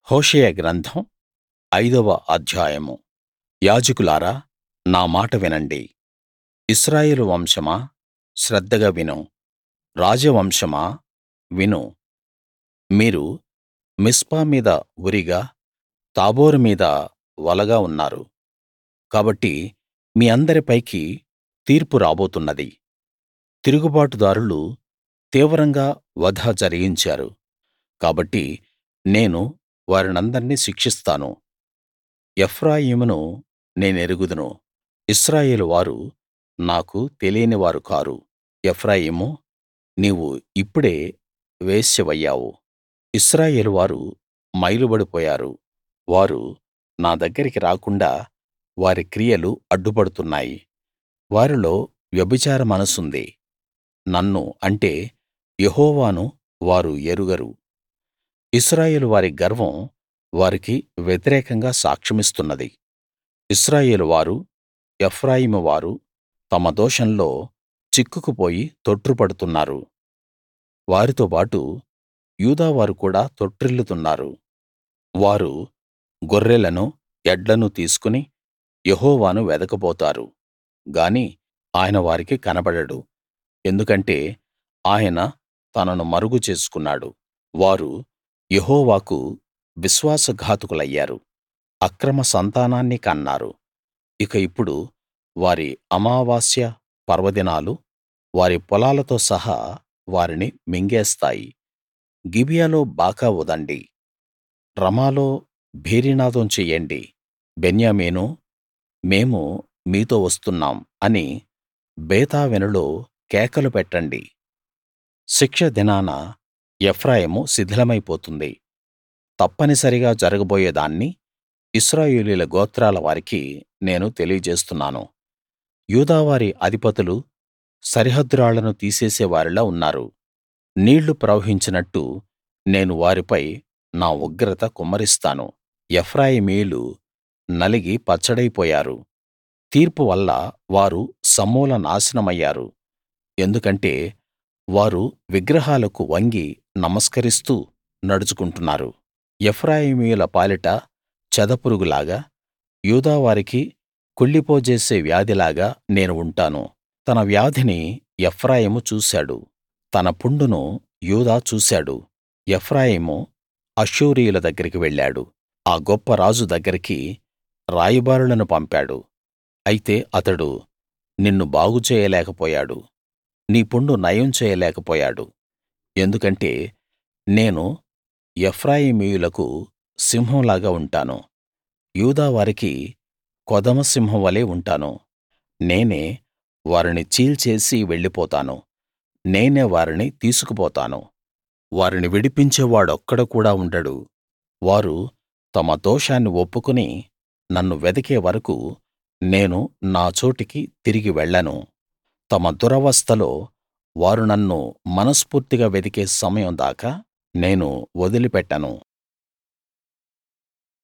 హోషేయ గ్రంథం ఐదవ అధ్యాయము యాజకులారా నా మాట వినండి ఇశ్రాయేలు వంశమా శ్రద్ధగా విను రాజవంశమా విను మీరు మిస్పా మీద ఉరిగా తాబోరు మీద వలగా ఉన్నారు కాబట్టి మీ అందరి పైకి తీర్పు రాబోతున్నది తిరుగుబాటుదారులు తీవ్రంగా వధ జరిగించారు కాబట్టి నేను వారినందర్నీ శిక్షిస్తాను ఎఫ్రాయిమును నేనెరుగుదును ఇశ్రాయేలు వారు నాకు తెలియని వారు కారు ఎఫ్రాయిమూ నీవు ఇప్పుడే వేశ్యవయ్యావు ఇశ్రాయేలు వారు మైలుబడిపోయారు వారు నా దగ్గరికి రాకుండా వారి క్రియలు అడ్డుపడుతున్నాయి వారిలో వ్యభిచార మనసుంది నన్ను అంటే యెహోవాను వారు ఎరుగరు ఇశ్రాయేలు వారి గర్వం వారికి వ్యతిరేకంగా సాక్ష్యమిస్తున్నది ఇశ్రాయేలు వారు ఎఫ్రాయిము వారు తమ దోషంలో చిక్కుకుపోయి తొట్రుపడుతున్నారు వారితోబాటు యూదావారు కూడా తొట్రిల్లుతున్నారు వారు గొర్రెలను ఎడ్లను తీసుకుని యెహోవాను వెదకబోతారు గాని ఆయన వారికి కనబడడు ఎందుకంటే ఆయన తనను మరుగు చేసుకున్నాడు వారు యెహోవాకు విశ్వాసఘాతకులయ్యారు అక్రమ సంతానాన్ని కన్నారు ఇక ఇప్పుడు వారి అమావాస్య పర్వదినాలు వారి పొలాలతో సహా వారిని మింగేస్తాయి గిబియాలో బాకా ఊదండి రమాలో భేరీనాదం చెయ్యండి బెన్యామీనూ మేము మీతో వస్తున్నాం అని బేతావెనులో కేకలు పెట్టండి శిక్ష దినాన ఎఫ్రాయిము శిథిలమైపోతుంది తప్పనిసరిగా జరగబోయే దాన్ని ఇశ్రాయేలీయుల గోత్రాల వారికి నేను తెలియజేస్తున్నాను యూదావారి అధిపతులు సరిహద్దురాళ్లను తీసేసే వారిలా ఉన్నారు నీళ్లు ప్రవహించినట్టు నేను వారిపై నా ఉగ్రత కుమ్మరిస్తాను ఎఫ్రాయిమీయులు నలిగి పచ్చడైపోయారు తీర్పు వల్ల వారు సమూల నాశనమయ్యారు ఎందుకంటే వారు విగ్రహాలకు వంగి నమస్కరిస్తూ నడుచుకుంటున్నారు ఎఫ్రాయిమీయుల పాలిట చెదపురుగులాగా యూదావారికి కుళ్ళిపోజేసే వ్యాధిలాగా నేను ఉంటాను తన వ్యాధిని ఎఫ్రాయిము చూశాడు తన పుండును యూదా చూశాడు ఎఫ్రాయిము అష్షూరీయుల దగ్గరికి వెళ్ళాడు ఆ గొప్ప రాజు దగ్గరికి రాయబారులను పంపాడు అయితే అతడు నిన్ను బాగు చేయలేకపోయాడు నీ పుండు నయం చేయలేకపోయాడు ఎందుకంటే నేను ఎఫ్రాయిమీయులకు సింహంలాగా ఉంటాను యూదావారికి కొదమ సింహం వలే ఉంటాను నేనే వారిని చీల్చేసి వెళ్ళిపోతాను నేనే వారిని తీసుకుపోతాను వారిని విడిపించేవాడొక్కడు కూడా ఉండడు వారు తమ దోషాన్ని ఒప్పుకుని నన్ను వెదికే వరకూ నేను నా చోటికి తిరిగి వెళ్ళను తమ దురవస్థలో వారు నన్ను మనస్ఫూర్తిగా వెదికే సమయం దాకా నేను వదిలిపెట్టను